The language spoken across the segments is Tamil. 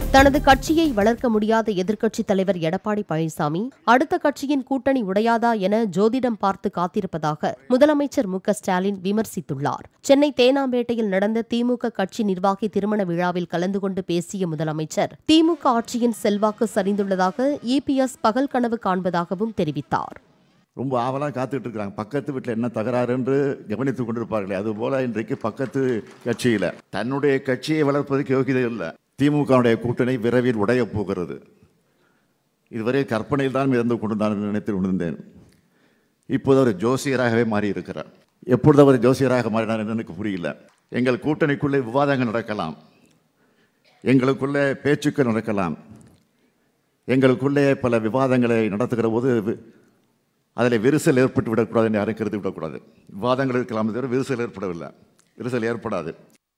தனது கட்சியை வளர்க்க முடியாத எதிர்க்கட்சித் தலைவர் எடப்பாடி பழனிசாமி அடுத்த கட்சியின் கூட்டணி உடையாதா என ஜோதிடம் பார்த்து காத்திருப்பதாக முதலமைச்சர் மு க ஸ்டாலின் விமர்சித்துள்ளார் சென்னை தேனாம்பேட்டையில் நடந்த திமுக கட்சி நிர்வாகி திருமண விழாவில் கலந்து கொண்டு பேசிய முதலமைச்சர் திமுக ஆட்சியின் செல்வாக்கு சரிந்துள்ளதாக இபிஎஸ் பகல் கனவு காண்பதாகவும் தெரிவித்தார் ரொம்ப ஆவலாக காத்துட்டு இருக்கிறாங்க பக்கத்து வீட்டில் என்ன தகராறு என்று கவனித்துக் கொண்டிருப்பார்களே அதுபோல இன்றைக்கு பக்கத்து கட்சியில் தன்னுடைய கட்சியை வளர்ப்பதற்கு யோகிதை இல்லை திமுகவுடைய கூட்டணி விரைவில் உடையப் போகிறது இதுவரை கற்பனையில் தான் இருந்து கொண்டு நான் நினைத்து கொண்டிருந்தேன் இப்போது அவர் ஜோசியராகவே மாறி இருக்கிறார் எப்பொழுது அவர் ஜோசியராக மாறினார் என்று எனக்கு புரியல எங்கள் கூட்டணிக்குள்ளே விவாதங்கள் நடக்கலாம் எங்களுக்குள்ளே பேச்சுக்கள் நடக்கலாம் எங்களுக்குள்ளே பல விவாதங்களை நடத்துகிற போது வி- அதில் விரிசல் ஏற்பட்டு விடக்கூடாது என்று யாரும் கருதி விடக்கூடாது விவாதங்கள் இருக்கலாம் தவிர விரிசல் ஏற்படவில்லை விரிசல் ஏற்படாது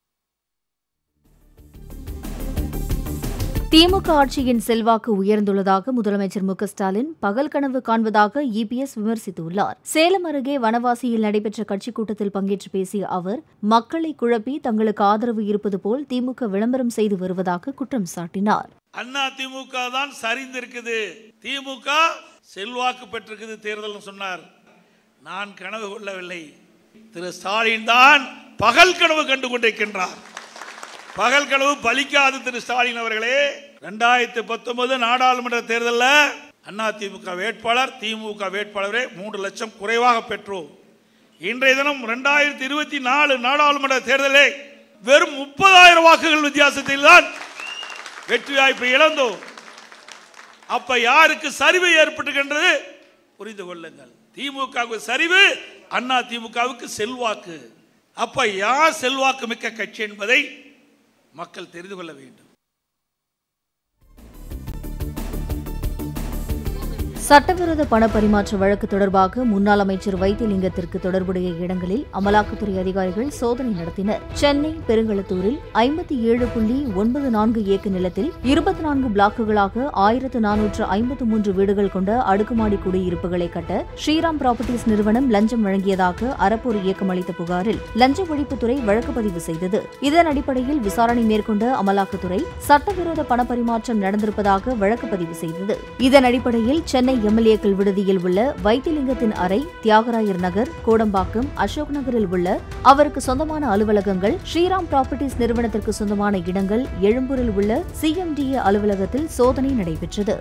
திமுக ஆட்சியின் செல்வாக்கு உயர்ந்துள்ளதாக முதலமைச்சர் மு க ஸ்டாலின் பகல் கனவு காண்பதாக இபிஎஸ் விமர்சித்துள்ளார் சேலம் அருகே வனவாசியில் நடைபெற்ற கட்சிக் கூட்டத்தில் பங்கேற்று பேசிய அவர் மக்களை குழப்பி தங்களுக்கு ஆதரவு இருப்பது போல் திமுக விளம்பரம் செய்து வருவதாக குற்றம் சாட்டினார் அண்ணா திமுக தான் சரிந்திருக்குது திமுக செல்வாக்கு பெற்றிருக்குது தேர்தல் சொன்னார் நான் கனவு கொள்ளவில்லை திரு ஸ்டாலின் தான் பகல் கனவு கண்டு கொண்டிருக்கின்றார் பகல் கனவு பலிக்காது திரு ஸ்டாலின் அவர்களே ரெண்டாயிரத்தி பத்தொன்பது நாடாளுமன்ற தேர்தலில் அண்ணா திமுக வேட்பாளர் திமுக வேட்பாளரே மூன்று லட்சம் குறைவாக பெற்றோம் இன்றைய தினம் ரெண்டாயிரத்தி இருபத்தி நாலு நாடாளுமன்ற தேர்தலே வெறும் முப்பதாயிரம் வாக்குகள் வித்தியாசத்தில் தான் வெற்றி வாய்ப்பை இழந்தோம் அப்ப யாருக்கு சரிவு ஏற்பட்டுகின்றது புரிந்து கொள்ளுங்கள் திமுகவுக்கு சரிவு அண்ணா திமுகவுக்கு செல்வாக்கு அப்ப யார் செல்வாக்கு மிக்க கட்சி என்பதை மக்கள் தெரிந்து கொள்ள வேண்டும் சட்டவிரோத பண பரிமாற்ற வழக்கு தொடர்பாக முன்னாள் அமைச்சர் வைத்தியலிங்கத்திற்கு தொடர்புடைய இடங்களில் அமலாக்கத்துறை அதிகாரிகள் சோதனை நடத்தினர் சென்னை பெருங்களத்தூரில் ஐம்பத்தி ஏழு புள்ளி ஒன்பது நான்கு ஏக்கர் நிலத்தில் இருபத்தி நான்கு பிளாக்குகளாக ஆயிரத்து நானூற்று ஐம்பத்து மூன்று வீடுகள் கொண்ட அடுக்குமாடி குடியிருப்புகளை கட்ட ஸ்ரீராம் ப்ராப்பர்ட்டிஸ் நிறுவனம் லஞ்சம் வழங்கியதாக அறப்போர் இயக்கம் அளித்த புகாரில் லஞ்ச ஒழிப்புத்துறை வழக்கு பதிவு செய்தது இதன் அடிப்படையில் விசாரணை மேற்கொண்ட அமலாக்கத்துறை சட்டவிரோத பணப்பரிமாற்றம் நடந்திருப்பதாக வழக்கு பதிவு செய்தது இதன் அடிப்படையில் சென்னை எம்எல்ஏக்கள் விடுதியில் உள்ள வைத்திலிங்கத்தின் அறை தியாகராயர் நகர் கோடம்பாக்கம் அசோக் நகரில் உள்ள அவருக்கு சொந்தமான அலுவலகங்கள் ஸ்ரீராம் ப்ராப்பர்ட்டிஸ் நிறுவனத்திற்கு சொந்தமான இடங்கள் எழும்பூரில் உள்ள சிஎம்டிஏ அலுவலகத்தில் சோதனை நடைபெற்றது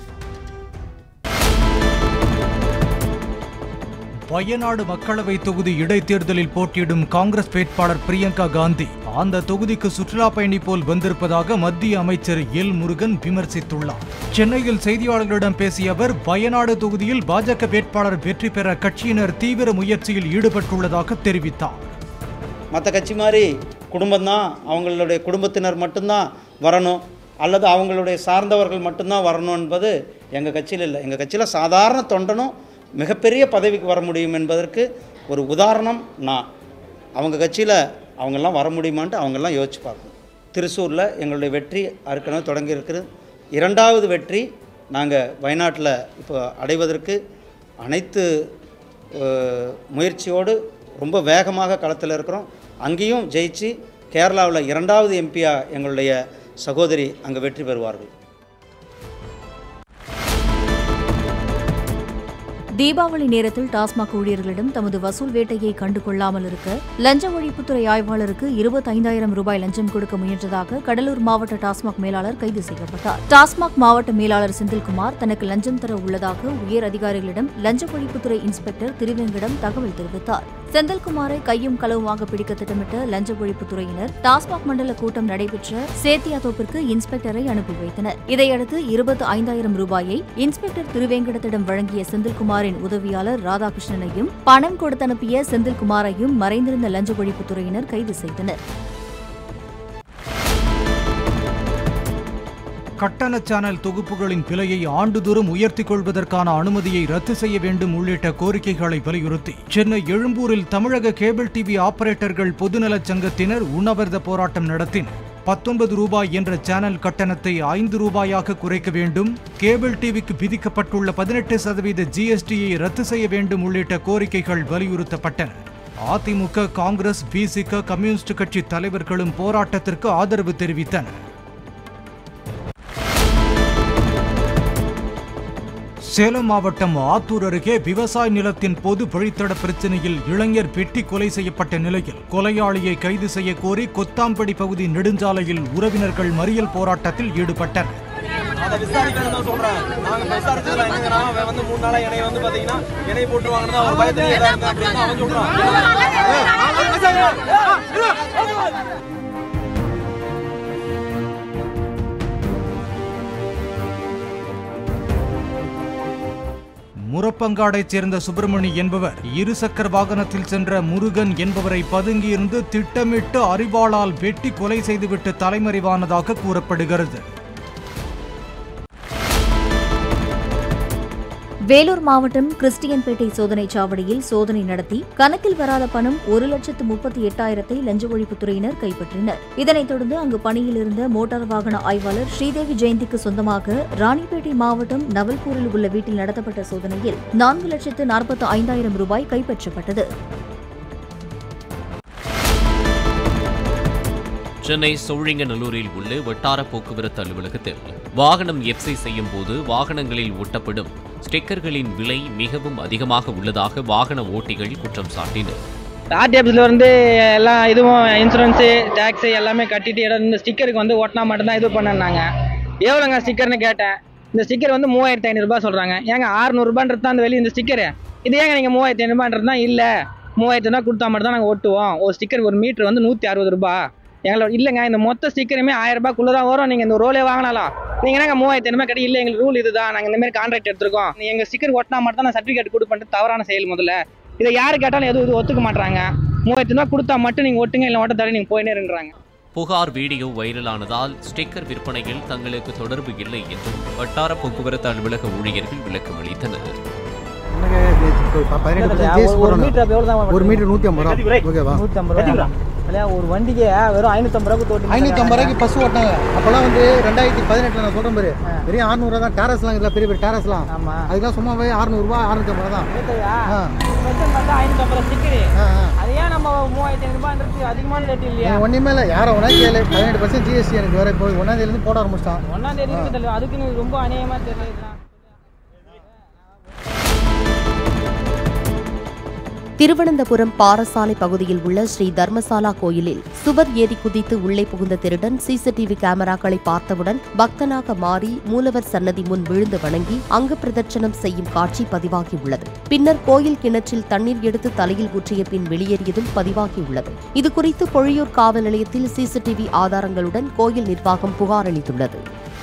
வயநாடு மக்களவை தொகுதி இடைத்தேர்தலில் போட்டியிடும் காங்கிரஸ் வேட்பாளர் பிரியங்கா காந்தி அந்த தொகுதிக்கு சுற்றுலா பயணி போல் வந்திருப்பதாக மத்திய அமைச்சர் எல் முருகன் விமர்சித்துள்ளார் சென்னையில் செய்தியாளர்களிடம் பேசிய அவர் வயநாடு தொகுதியில் பாஜக வேட்பாளர் வெற்றி பெற கட்சியினர் தீவிர முயற்சியில் ஈடுபட்டுள்ளதாக தெரிவித்தார் மற்ற கட்சி மாதிரி குடும்பம்தான் அவங்களுடைய குடும்பத்தினர் மட்டும்தான் வரணும் அல்லது அவங்களுடைய சார்ந்தவர்கள் மட்டும்தான் வரணும் என்பது எங்கள் கட்சியில் இல்லை எங்கள் கட்சியில் சாதாரண தொண்டனும் மிகப்பெரிய பதவிக்கு வர முடியும் என்பதற்கு ஒரு உதாரணம் நான் அவங்க கட்சியில் அவங்கெல்லாம் வர முடியுமான்ட்டு அவங்கெல்லாம் யோசிச்சு பார்க்கணும் திருச்சூரில் எங்களுடைய வெற்றி ஏற்கனவே தொடங்கி இருக்குது இரண்டாவது வெற்றி நாங்கள் வயநாட்டில் இப்போ அடைவதற்கு அனைத்து அஹ், முயற்சியோடு ரொம்ப வேகமாக களத்தில் இருக்கிறோம் அங்கேயும் ஜெயிச்சு கேரளாவில் இரண்டாவது எம்பியா எங்களுடைய சகோதரி அங்கே வெற்றி பெறுவார்கள் தீபாவளி நேரத்தில் டாஸ்மாக் ஊழியர்களிடம் தமது வசூல் வேட்டையை கண்டு கொள்ளாமல் இருக்க லஞ்ச ஒழிப்புத்துறை ஆய்வாளருக்கு இருபத்தைந்தாயிரம் ரூபாய் லஞ்சம் கொடுக்க முயன்றதாக கடலூர் மாவட்ட டாஸ்மாக் மேலாளர் கைது செய்யப்பட்டார் டாஸ்மாக் மாவட்ட மேலாளர் செந்தில்குமார் தனக்கு லஞ்சம் தர உள்ளதாக உயர் அதிகாரிகளிடம் லஞ்ச ஒழிப்புத்துறை இன்ஸ்பெக்டர் திருவேங்கடம் தகவல் தெரிவித்தார் செந்தில்குமாரை கையும் களவுமாக பிடிக்க திட்டமிட்ட லஞ்ச ஒழிப்புத்துறையினர் டாஸ்மாக் மண்டல கூட்டம் நடைபெற்ற சேத்தியாத்தோப்பிற்கு இன்ஸ்பெக்டரை அனுப்பி வைத்தனர் இதையடுத்து இருபத்தி ஐந்தாயிரம் ரூபாயை இன்ஸ்பெக்டர் திருவேங்கடத்திடம் வழங்கிய செந்தில்குமாரின் உதவியாளர் ராதாகிருஷ்ணனையும் பணம் கொடுத்தனுப்பிய செந்தில்குமாரையும் மறைந்திருந்த லஞ்ச ஒழிப்புத்துறையினர் கைது செய்தனர் கட்டண சேனல் தொகுப்புகளின் விலையை ஆண்டுதோறும் உயர்த்திக் கொள்வதற்கான அனுமதியை ரத்து செய்ய வேண்டும் உள்ளிட்ட கோரிக்கைகளை வலியுறுத்தி சென்னை எழும்பூரில் தமிழக கேபிள் டிவி ஆபரேட்டர்கள் பொதுநலச் சங்கத்தினர் உண்ணாவிரத போராட்டம் நடத்தினர் பத்தொன்பது ரூபாய் என்ற சேனல் கட்டணத்தை ஐந்து ரூபாயாக குறைக்க வேண்டும் கேபிள் டிவிக்கு விதிக்கப்பட்டுள்ள பதினெட்டு சதவீத ஜிஎஸ்டியை ரத்து செய்ய வேண்டும் உள்ளிட்ட கோரிக்கைகள் வலியுறுத்தப்பட்டன அதிமுக காங்கிரஸ் பிசிக கம்யூனிஸ்ட் கட்சி தலைவர்களும் போராட்டத்திற்கு ஆதரவு தெரிவித்தனர் சேலம் மாவட்டம் ஆத்தூர் அருகே விவசாய நிலத்தின் பொது வழித்தட பிரச்சனையில் இளைஞர் வெட்டி கொலை செய்யப்பட்ட நிலையில் கொலையாளியை கைது செய்ய கோரி கொத்தாம்படி பகுதி நெடுஞ்சாலையில் உறவினர்கள் மறியல் போராட்டத்தில் ஈடுபட்டனர் அதை விசாரிக்கணும் தான் சொல்றேன் நாங்க விசாரிச்சதுல என்னங்கன்னா அவன் வந்து மூணு நாளா என்னைய வந்து பாத்தீங்கன்னா என்னை போட்டுருவாங்கன்னு தான் அவர் பயத்துல இருக்காங்க அப்படின்னு அவன் சொல்றான் முரப்பங்காடைச் சேர்ந்த சுப்பிரமணி என்பவர் இருசக்கர வாகனத்தில் சென்ற முருகன் என்பவரை பதுங்கியிருந்து திட்டமிட்டு அறிவாளால் வெட்டி கொலை செய்துவிட்டு தலைமறைவானதாக கூறப்படுகிறது வேலூர் மாவட்டம் கிறிஸ்டியன்பேட்டை சோதனைச் சாவடியில் சோதனை நடத்தி கணக்கில் வராத பணம் ஒரு லட்சத்து முப்பத்தி எட்டாயிரத்தை லஞ்ச ஒழிப்புத்துறையினர் கைப்பற்றினர் இதனைத் தொடர்ந்து அங்கு பணியில் இருந்த மோட்டார் வாகன ஆய்வாளர் ஸ்ரீதேவி ஜெயந்திக்கு சொந்தமாக ராணிப்பேட்டை மாவட்டம் நவல்பூரில் உள்ள வீட்டில் நடத்தப்பட்ட சோதனையில் நான்கு லட்சத்து நாற்பத்தி ஐந்தாயிரம் ரூபாய் கைப்பற்றப்பட்டது சென்னை சோழிங்கநல்லூரில் உள்ள வட்டார போக்குவரத்து அலுவலகத்தில் வாகனம் எஃப்சி செய்யும் போது வாகனங்களில் ஒட்டப்படும் ஸ்டிக்கர்களின் விலை மிகவும் அதிகமாக உள்ளதாக வாகன ஓட்டிகள் குற்றம் சாட்டினர் ஆர்டிஎஃப்ஸில் வந்து எல்லா இதுவும் இன்சூரன்ஸு டேக்ஸு எல்லாமே கட்டிட்டு இடம் இந்த ஸ்டிக்கருக்கு வந்து ஓட்டினா மட்டும்தான் இது பண்ணாங்க எவ்வளோங்க ஸ்டிக்கர்னு கேட்டேன் இந்த ஸ்டிக்கர் வந்து மூவாயிரத்தி ஐநூறுரூபா சொல்கிறாங்க ஏங்க ஆறுநூறுபான்றது தான் அந்த வெளியே இந்த ஸ்டிக்கரு இது ஏங்க நீங்கள் மூவாயிரத்தி ஐநூறுபான்றது தான் இல்லை மூவாயிரத்தி தான் கொடுத்தா மட்டும் தான் நாங்கள் ஓட்டுவோம் ஒரு ஸ்டிக்கர் ஒரு மீட்ரு வந்து நூற்றி அறுபது ரூபா எங்களோட இல்லைங்க இந்த மொத்த ஸ்டிக்கருமே ஆயிரம் ரூபாய்க்குள்ளே தான் வரும் நீங்கள் இந்த ரோலே வாங்கினாலும் நீங்கள் என்னங்க மூவாயிரத்தி ஐநூறுபா கிடையாது இல்லை எங்களுக்கு ரூல் இதுதான் நாங்கள் இந்த மாதிரி கான்ட்ராக்ட் எடுத்திருக்கோம் எங்கள் ஸ்டிக்கர் ஒட்டினா மட்டும் தான் நான் சர்டிஃபிகேட் கொடுப்பேன்ட்டு தவறான செயல் முதல்ல இதை யாரு கேட்டாலும் எதுவும் இது ஒத்துக்க மாட்டாங்க மூவாயிரத்தி ரூபா கொடுத்தா மட்டும் நீங்கள் ஒட்டுங்க இல்லை ஓட்ட தடவை நீங்கள் போயினே இருன்றாங்க புகார் வீடியோ வைரலானதால் ஸ்டிக்கர் விற்பனையில் தங்களுக்கு தொடர்பு இல்லை என்றும் வட்டார போக்குவரத்து அலுவலக ஊழியர்கள் விளக்கம் அளித்தனர் ஒரு மீட்டர் எவ்வளோ தான் ஒரு மீட்டர் நூற்றி ஐம்பது ரூபா ஓகேவா நூற்றி ஐம்பது ரூபா இல்லையா ஒரு வண்டிக்கு வெறும் ஐநூற்றம்பது ரூபாய்க்கு தோட்டி ஐநூற்றி ஐம்பது ரூபாய்க்கு பஸ் ஓட்டினாங்க அப்போல்லாம் வந்து ரெண்டாயிரத்தி பதினெட்டில் நான் சொல்கிறேன் பாரு வெறும் அறுநூறுவா தான் டேரஸ்லாம் இதில் பெரிய பெரிய டேரஸ்லாம் ஆமா அதுக்கெல்லாம் சும்மாவே அறுநூறுபா அறுநூத்தி ஐம்பது தான் ஆ. ஐநூற்றம்பது ஸ்டிக்கரு ஆ, ஆ. அது ஏன் நம்ம மூவாயிரத்தி ஐநூறுபான்றது அதிகமான ரேட் இல்லையா எனக்கு ஒன்றுமே இல்லை யாரை ஒன்றா கேளு பதினெட்டு பர்சன்ட் ஜிஎஸ்டி எனக்கு வேற இப்போ ஒன்றாந்தேதிலேருந்து போட ஆரம்பிச்சிட்டான் ஒன்றாம் தேதி இருக்கு தெரியல அதுக்குன்னு ரொம்ப அநியாயமா தெரியல இதெல்லாம் திருவனந்தபுரம் பாரசாலை பகுதியில் உள்ள ஸ்ரீ தர்மசாலா கோயிலில் சுவர் ஏறி குதித்து உள்ளே புகுந்த திருடன் சிசிடிவி கேமராக்களை பார்த்தவுடன் பக்தனாக மாறி மூலவர் சன்னதி முன் விழுந்து வணங்கி அங்க பிரதட்சணம் செய்யும் காட்சி பதிவாகியுள்ளது பின்னர் கோயில் கிணற்றில் தண்ணீர் எடுத்து தலையில் ஊற்றிய பின் வெளியேறியதும் பதிவாகியுள்ளது இதுகுறித்து பொழியூர் காவல் நிலையத்தில் சிசிடிவி ஆதாரங்களுடன் கோயில் நிர்வாகம் புகார் அளித்துள்ளது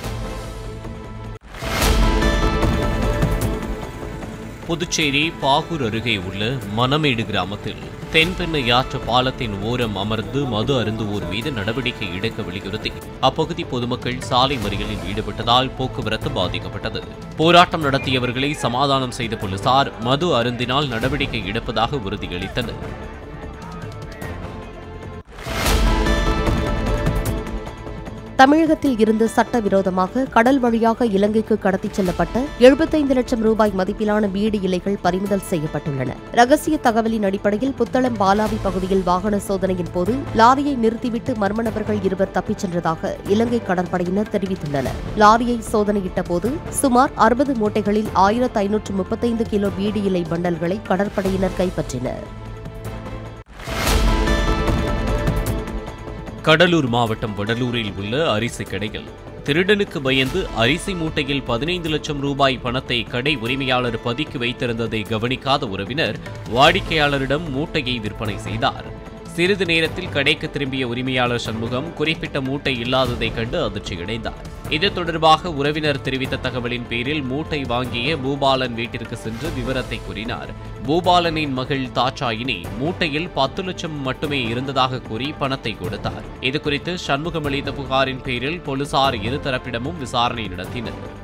புதுச்சேரி பாகூர் அருகே உள்ள மணமேடு கிராமத்தில் தென்பெண்ணை ஆற்று பாலத்தின் ஓரம் அமர்ந்து மது அருந்துவோர் மீது நடவடிக்கை எடுக்க வலியுறுத்தி அப்பகுதி பொதுமக்கள் சாலை மறியலில் ஈடுபட்டதால் போக்குவரத்து பாதிக்கப்பட்டது போராட்டம் நடத்தியவர்களை சமாதானம் செய்த போலீசார் மது அருந்தினால் நடவடிக்கை எடுப்பதாக உறுதியளித்தனர் தமிழகத்தில் இருந்து சட்டவிரோதமாக கடல் வழியாக இலங்கைக்கு கடத்திச் செல்லப்பட்ட எழுபத்தைந்து லட்சம் ரூபாய் மதிப்பிலான வீடு இலைகள் பறிமுதல் செய்யப்பட்டுள்ளன ரகசிய தகவலின் அடிப்படையில் புத்தளம் பாலாவி பகுதியில் வாகன சோதனையின் போது லாரியை நிறுத்திவிட்டு மர்ம நபர்கள் இருவர் தப்பிச் சென்றதாக இலங்கை கடற்படையினர் தெரிவித்துள்ளனர் லாரியை சோதனையிட்ட போது சுமார் அறுபது மூட்டைகளில் ஆயிரத்து ஐநூற்று முப்பத்தைந்து கிலோ வீடு இலை பண்டல்களை கடற்படையினர் கைப்பற்றினர் கடலூர் மாவட்டம் வடலூரில் உள்ள அரிசி கடையில் திருடனுக்கு பயந்து அரிசி மூட்டையில் பதினைந்து லட்சம் ரூபாய் பணத்தை கடை உரிமையாளர் பதுக்கி வைத்திருந்ததை கவனிக்காத உறவினர் வாடிக்கையாளரிடம் மூட்டையை விற்பனை செய்தார் சிறிது நேரத்தில் கடைக்கு திரும்பிய உரிமையாளர் சண்முகம் குறிப்பிட்ட மூட்டை இல்லாததைக் கண்டு அதிர்ச்சியடைந்தார் இது தொடர்பாக உறவினர் தெரிவித்த தகவலின் பேரில் மூட்டை வாங்கிய பூபாலன் வீட்டிற்கு சென்று விவரத்தை கூறினார் பூபாலனின் மகள் தாட்சாயினி மூட்டையில் பத்து லட்சம் மட்டுமே இருந்ததாக கூறி பணத்தை கொடுத்தார் இதுகுறித்து சண்முகம் அளித்த புகாரின் பேரில் போலீசார் இருதரப்பிடமும் விசாரணை நடத்தினர்